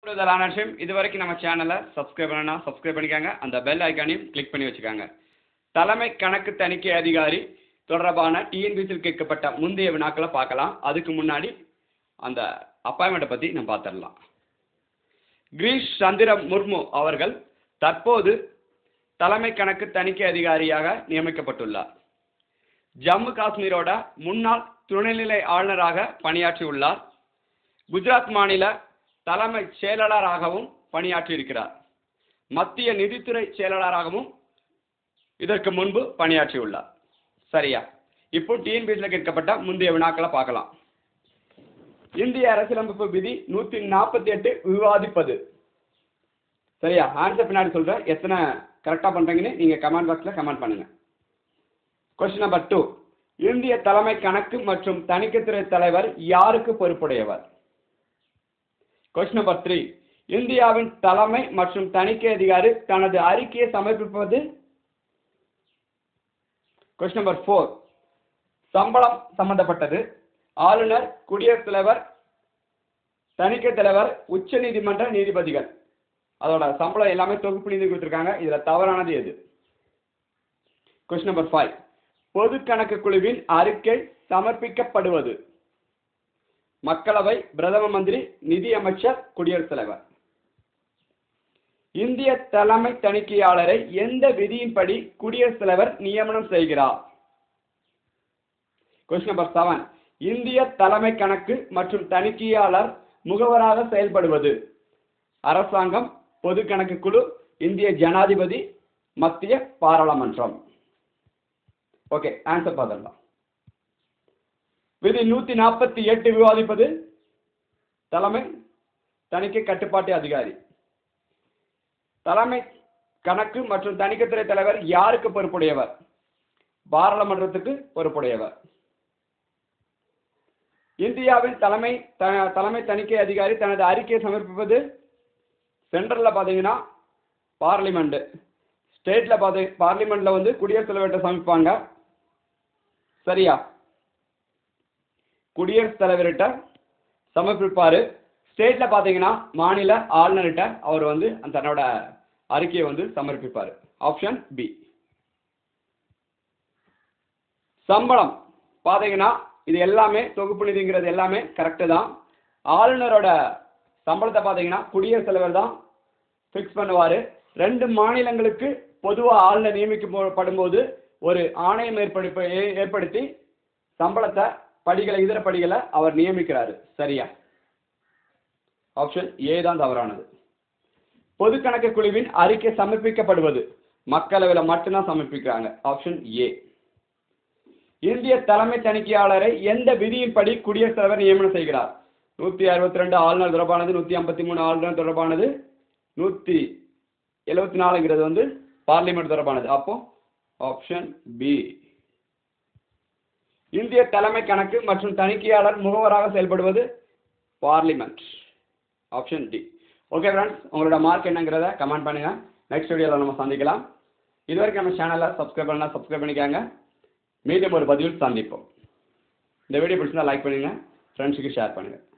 கூடுதலான விஷயம் இது வரைக்கும் நம்ம சேனலை சப்ஸ்கிரைப் பண்ணனா சப்ஸ்கிரைப் பண்ணிக்காங்க அந்த பெல் ஐக்கானையும் கிளிக் பண்ணி வச்சுக்காங்க தலைமை கணக்கு தணிக்கை அதிகாரி தொடர்பான டிஎன்பிசியில் கேட்கப்பட்ட முந்தைய வினாக்களை பார்க்கலாம் அதுக்கு முன்னாடி அந்த அப்பாயின்மெண்ட்டை பற்றி நம்ம பார்த்துடலாம் கிரீஷ் சந்திர முர்மு அவர்கள் தற்போது தலைமை கணக்கு தணிக்கை அதிகாரியாக நியமிக்கப்பட்டுள்ளார் ஜம்மு காஷ்மீரோட முன்னாள் துணைநிலை ஆளுநராக பணியாற்றியுள்ளார் குஜராத் மாநில தலைமை செயலாளராகவும் பணியாற்றியிருக்கிறார் மத்திய நிதித்துறை செயலாளராகவும் இதற்கு முன்பு பணியாற்றியுள்ளார் சரியா இப்போ டிஎன்பிஎஸ்சியில் கேட்கப்பட்ட முந்தைய வினாக்களை பார்க்கலாம் இந்திய அரசியலமைப்பு விதி நூற்றி நாற்பத்தி எட்டு விவாதிப்பது சரியா ஆன்சர் பின்னாடி சொல்கிறேன் எத்தனை கரெக்டாக பண்ணுறீங்கன்னு நீங்கள் கமெண்ட் பாக்ஸில் கமெண்ட் பண்ணுங்கள் கொஸ்டின் நம்பர் டூ இந்திய தலைமை கணக்கு மற்றும் தணிக்கைத்துறை தலைவர் யாருக்கு பொறுப்புடையவர் கொஸ்டின் நம்பர் த்ரீ இந்தியாவின் தலைமை மற்றும் தணிக்கை அதிகாரி தனது அறிக்கையை சமர்ப்பிப்பது கொஸ்டின் நம்பர் ஃபோர் சம்பளம் சம்பந்தப்பட்டது ஆளுநர் குடியரசுத் தலைவர் தணிக்கை தலைவர் உச்ச நீதிமன்ற நீதிபதிகள் அதோட சம்பளம் எல்லாமே தொகுப்பு நீதி கொடுத்துருக்காங்க இதில் தவறானது எது கொஸ்டின் நம்பர் ஃபைவ் பொது கணக்கு குழுவின் அறிக்கை சமர்ப்பிக்கப்படுவது மக்களவை பிரதம மந்திரி நிதி அமைச்சர் குடியரசுத் தலைவர் இந்திய தலைமை தணிக்கையாளரை எந்த விதியின்படி குடியரசுத் தலைவர் நியமனம் செய்கிறார் கொஸ்டின் நம்பர் செவன் இந்திய தலைமை கணக்கு மற்றும் தணிக்கையாளர் முகவராக செயல்படுவது அரசாங்கம் பொது கணக்கு குழு இந்திய ஜனாதிபதி மத்திய பாராளுமன்றம் ஓகே ஆன்சர் பார்த்துடலாம் விதி நூற்றி நாற்பத்தி எட்டு விவாதிப்பது தலைமை தணிக்கை கட்டுப்பாட்டு அதிகாரி தலைமை கணக்கு மற்றும் தணிக்கைத்துறை தலைவர் யாருக்கு பொறுப்புடையவர் பாராளுமன்றத்துக்கு பொறுப்புடையவர் இந்தியாவின் தலைமை த தலைமை தணிக்கை அதிகாரி தனது அறிக்கையை சமர்ப்பிப்பது சென்ட்ரலில் பார்த்தீங்கன்னா பார்லிமெண்ட்டு ஸ்டேட்டில் பார்த்து பார்லிமெண்ட்டில் வந்து குடியரசுத் தலைவர்கிட்ட சமைப்பாங்க சரியா குடியரசுத் தலைவர்கிட்ட சமர்ப்பிப்பார் ஸ்டேட்டில் பார்த்தீங்கன்னா மாநில ஆளுநர்கிட்ட அவர் வந்து அந்த தன்னோட அறிக்கையை வந்து சமர்ப்பிப்பார் ஆப்ஷன் பி சம்பளம் பார்த்தீங்கன்னா இது எல்லாமே தொகுப்பு நிதிங்கிறது எல்லாமே கரெக்டு தான் ஆளுநரோட சம்பளத்தை பார்த்தீங்கன்னா குடியரசுத் தலைவர் தான் ஃபிக்ஸ் பண்ணுவார் ரெண்டு மாநிலங்களுக்கு பொதுவாக ஆளுநர் நியமிக்கப்படும்போது ஒரு ஆணையம் ஏற்படுத்தி ஏற்படுத்தி சம்பளத்தை படிகளை இதர படிகளை அவர் நியமிக்கிறாரு சரியா ஆப்ஷன் ஏ தான் தவறானது பொது கணக்கு குழுவின் அறிக்கை சமர்ப்பிக்கப்படுவது மக்களவையில் மட்டும்தான் சமர்ப்பிக்கிறாங்க ஆப்ஷன் ஏ இந்திய தலைமை தணிக்கையாளரை எந்த விதியின்படி குடியரசுத் தலைவர் நியமனம் செய்கிறார் நூற்றி அறுபத்தி ரெண்டு ஆளுநர் தொடர்பானது நூற்றி ஐம்பத்தி மூணு ஆளுநர் தொடர்பானது நூற்றி எழுபத்தி நாலுங்கிறது வந்து பார்லிமெண்ட் தொடர்பானது அப்போ ஆப்ஷன் பி இந்திய தலைமை கணக்கு மற்றும் தணிக்கையாளர் முகவராக செயல்படுவது parliament option D okay friends உங்களோட மார்க் என்னங்கிறத கமெண்ட் பண்ணுங்கள் நெக்ஸ்ட் வீடியோவில் நம்ம சந்திக்கலாம் இது வரைக்கும் நம்ம சேனலை சப்ஸ்கிரைப் பண்ணலாம் சப்ஸ்கிரைப் பண்ணிக்காங்க மீண்டும் ஒரு பதிவில் சந்திப்போம் இந்த வீடியோ பிடிச்சிருந்தா லைக் பண்ணுங்கள் ஃப்ரெண்ட்ஸுக்கு ஷேர் பண்ணுங்கள்